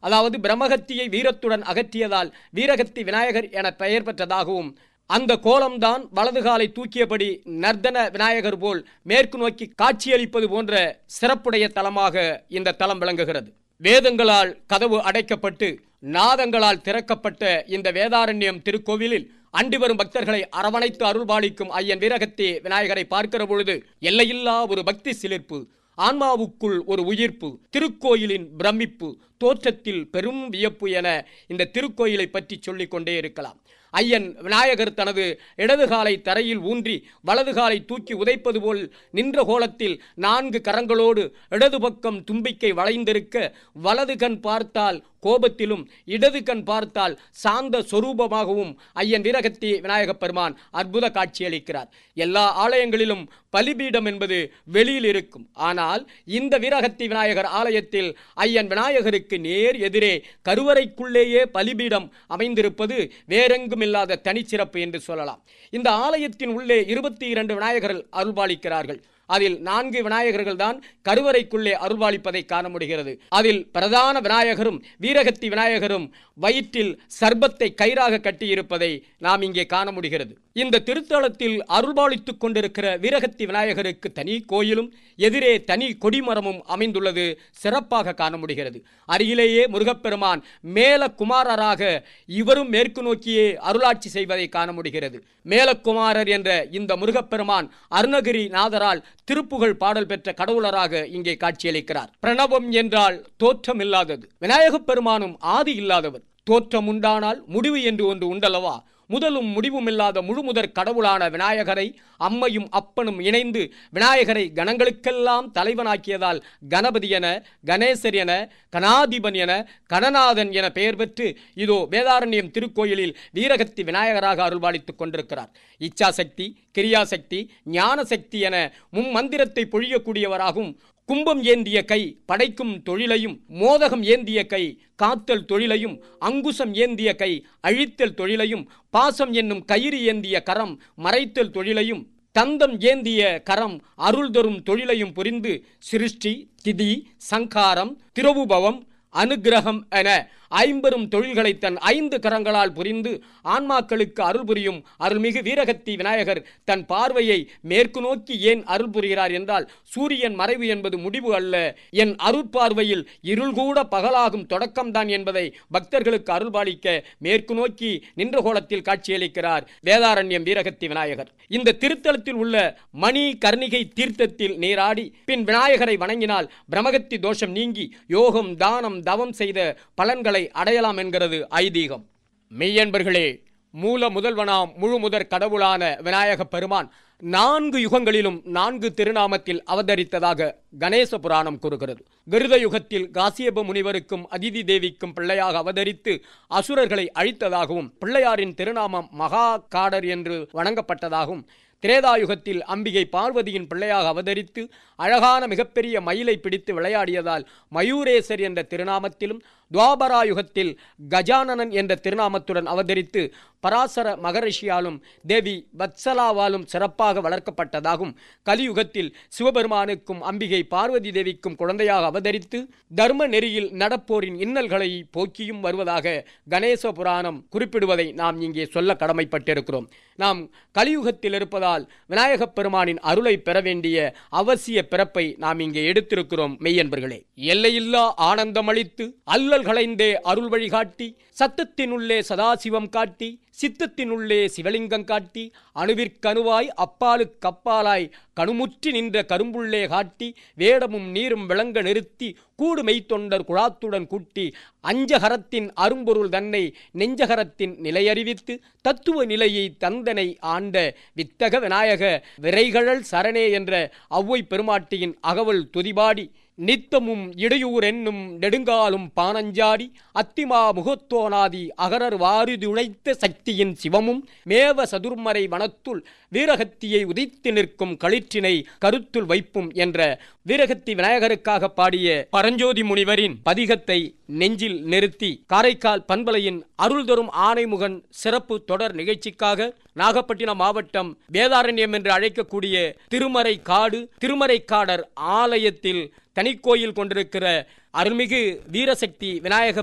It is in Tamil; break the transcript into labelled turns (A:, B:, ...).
A: அதாவது பிரம்மகத்தியை வீரத்துடன் அகற்றியதால் வீரகத்தி விநாயகர் என பெயர் பெற்றதாகவும் அந்த கோலம்தான் வலது காலை தூக்கியபடி நர்தன விநாயகர் போல் மேற்கு நோக்கி காட்சியளிப்பது போன்ற சிறப்புடைய தலமாக இந்த தலம் விளங்குகிறது வேதங்களால் கதவு அடைக்கப்பட்டு நாதங்களால் திறக்கப்பட்ட இந்த வேதாரண்யம் திருக்கோவிலில் அண்டி வரும் பக்தர்களை அரவணைத்து அருள்பாலிக்கும் ஐயன் வீரகத்தி விநாயகரை பார்க்கிற பொழுது எல்லையில்லா ஒரு பக்தி சிலிர்ப்பு ஆன்மாவுக்குள் ஒரு உயிர்ப்பு திருக்கோயிலின் பிரமிப்பு தோற்றத்தில் பெரும் வியப்பு என இந்த திருக்கோயிலை பற்றி சொல்லிக் கொண்டே இருக்கலாம் ஐயன் விநாயகர் தனது இடது காலை தரையில் ஊன்றி வலது காலை தூக்கி உதைப்பது போல் நின்ற கோலத்தில் நான்கு கரங்களோடு இடது பக்கம் தும்பிக்கை வளைந்திருக்க வலது கண் பார்த்தால் கோபத்திலும் இடது கண் பார்த்தால் சாந்த சொரூபமாகவும் ஐயன் வீரகத்தி விநாயகப் பெருமான் அற்புத காட்சியளிக்கிறார் எல்லா ஆலயங்களிலும் பலிபீடம் என்பது வெளியில் இருக்கும் ஆனால் இந்த வீரகத்தி விநாயகர் ஆலயத்தில் ஐயன் விநாயகருக்கு நேர் எதிரே கருவறைக்குள்ளேயே பலிபீடம் அமைந்திருப்பது வேறெங்கும் இல்லாத தனிச்சிறப்பு என்று சொல்லலாம் இந்த ஆலயத்தின் உள்ளே இருபத்தி இரண்டு விநாயகர்கள் அருள்பாலிக்கிறார்கள் அதில் நான்கு விநாயகர்கள் தான் கருவறைக்குள்ளே அருள்பாலிப்பதை காண முடிகிறது அதில் பிரதான விநாயகரும் வீரகத்தி விநாயகரும் வயிற்றில் சர்பத்தை கயிறாக கட்டியிருப்பதை நாம் இங்கே காண முடிகிறது இந்த திருத்தலத்தில் அருள்பாலித்துக் கொண்டிருக்கிற வீரகத்தி விநாயகருக்கு தனி கோயிலும் எதிரே தனி கொடிமரமும் அமைந்துள்ளது சிறப்பாக காண முடிகிறது அருகிலேயே முருகப்பெருமான் மேல குமாரராக இவரும் மேற்கு நோக்கியே அருளாட்சி செய்வதை காண முடிகிறது மேலக்குமாரர் என்ற இந்த முருகப்பெருமான் அருணகிரி நாதரால் திருப்புகழ் பாடல் பெற்ற கடவுளராக இங்கே காட்சியளிக்கிறார் பிரணவம் என்றால் தோற்றம் இல்லாதது விநாயகப் பெருமானும் ஆதி இல்லாதவர் தோற்றம் உண்டானால் முடிவு என்று ஒன்று உண்டல்லவா முதலும் முடிவும் இல்லாத முழுமுதற் கடவுளான விநாயகரை அம்மையும் அப்பனும் இணைந்து விநாயகரை கணங்களுக்கெல்லாம் தலைவனாக்கியதால் கணபதி என கணேசர் என கணாதிபன் என கணநாதன் என பெயர் பெற்று இதோ வேதாரண்யம் திருக்கோயிலில் வீரகத்தி விநாயகராக அருள்பாலித்துக் கொண்டிருக்கிறார் இச்சாசக்தி கிரியாசக்தி ஞானசக்தி என மும்மந்திரத்தை பொழியக்கூடியவராகவும் கும்பம் ஏந்திய கை படைக்கும் தொழிலையும் மோதகம் ஏந்திய கை காத்தல் தொழிலையும் அங்குசம் ஏந்திய கை அழித்தல் தொழிலையும் பாசம் என்னும் கயிறு ஏந்திய கரம் மறைத்தல் தொழிலையும் தந்தம் ஏந்திய கரம் அருள் தரும் தொழிலையும் புரிந்து சிருஷ்டி திதி சங்காரம் திரவுபவம் அனுக்கிரகம் என ஐம்பெரும் தொழில்களை தன் ஐந்து கரங்களால் புரிந்து ஆன்மாக்களுக்கு அருள் புரியும் அருள்மிகு வீரகத்தி விநாயகர் தன் பார்வையை மேற்கு நோக்கி ஏன் அருள் புரிகிறார் என்றால் சூரியன் மறைவு என்பது முடிவு அல்ல என் அருட்பார்வையில் இருள் கூட பகலாகும் தொடக்கம்தான் என்பதை பக்தர்களுக்கு அருள்பாலிக்க மேற்கு நோக்கி நின்ற கோலத்தில் காட்சியளிக்கிறார் வேதாரண்யம் வீரகத்தி விநாயகர் இந்த திருத்தலத்தில் உள்ள மணி கர்ணிகை தீர்த்தத்தில் நீராடி பின் விநாயகரை வணங்கினால் பிரமகத்தி தோஷம் நீங்கி யோகம் தானம் தவம் செய்த பலன்களை அடையலாம் என்கிறது ஐதீகம் மெய்யன்பர்களே மூல முதல்வனாம் முழு முதற் கடவுளான விநாயக பெருமான் நான்கு யுகங்களிலும் நான்கு திருநாமத்தில் அவதரித்ததாக கணேச புராணம் கூறுகிறது கிருத யுகத்தில் காசியப முனிவருக்கும் அதிதி தேவிக்கும் பிள்ளையாக அவதரித்து அசுரர்களை அழித்ததாகவும் பிள்ளையாரின் திருநாமம் மகா காடர் என்று வணங்கப்பட்டதாகவும் திரேதாயுகத்தில் அம்பிகை பார்வதியின் பிள்ளையாக அவதரித்து அழகான மிகப்பெரிய மயிலை பிடித்து விளையாடியதால் மயூரேசர் என்ற திருநாமத்திலும் துவாபராயுகத்தில் கஜானனன் என்ற திருநாமத்துடன் அவதரித்து பராசர மகரிஷியாலும் தேவி வத்சலாவாலும் சிறப்பாக வளர்க்கப்பட்டதாகும் கலியுகத்தில் சிவபெருமானுக்கும் அம்பிகை பார்வதி தேவிக்கும் குழந்தையாக அவதரித்து தர்ம நெறியில் நடப்போரின் இன்னல்களை போக்கியும் வருவதாக கணேச புராணம் குறிப்பிடுவதை நாம் இங்கே சொல்ல கடமைப்பட்டிருக்கிறோம் நாம் கலியுகத்தில் இருப்பதால் விநாயகப் பெருமானின் அருளை பெற வேண்டிய அவசிய பிறப்பை நாம் இங்கே எடுத்திருக்கிறோம் மெய்யன்பர்களே எல்லையில்லா ஆனந்தமளித்து அல்லல் களைந்தே அருள் வழிகாட்டி சத்தத்தினுள்ளே சதாசிவம் காட்டி சித்தத்தினுள்ளே சிவலிங்கம் காட்டி அணுவிற்கணுவாய் அப்பாலுக்கப்பாலாய் கணுமுற்றி நின்ற கரும்புள்ளே காட்டி வேடமும் நீரும் விளங்க நிறுத்தி கூடு மெய்த்தொண்டர் குழாத்துடன் கூட்டி அஞ்சகரத்தின் அரும்பொருள் தன்னை நெஞ்சகரத்தின் நிலையறிவித்து தத்துவ நிலையை தந்தனை ஆண்ட வித்தக விநாயக விரைகழல் சரணே என்ற ஒளவை பெருமாட்டியின் அகவல் துதிபாடி நித்தமும் இடையூர் என்னும் நெடுங்காலும் பானஞ்சாடி அத்திமா முகத்தோனாதி அகரர் வாரிதுழைத்த சக்தியின் சிவமும் மேவ சதுர்மறை வனத்துள் வீரகத்தியை உதித்து நிற்கும் களிற்றினை கருத்துள் வைப்பும் என்ற வீரகத்தி விநாயகருக்காக பாடிய பரஞ்சோதி முனிவரின் பதிகத்தை நெஞ்சில் நிறுத்தி காரைக்கால் பண்பலையின் அருள் தரும் ஆணைமுகன் சிறப்பு தொடர் நிகழ்ச்சிக்காக நாகப்பட்டினம் மாவட்டம் வேதாரண்யம் என்று அழைக்கக்கூடிய திருமறை காடு திருமறைக்காடர் ஆலயத்தில் தனிக்கோயில் கொண்டிருக்கிற அருள்மிகு வீரசக்தி விநாயக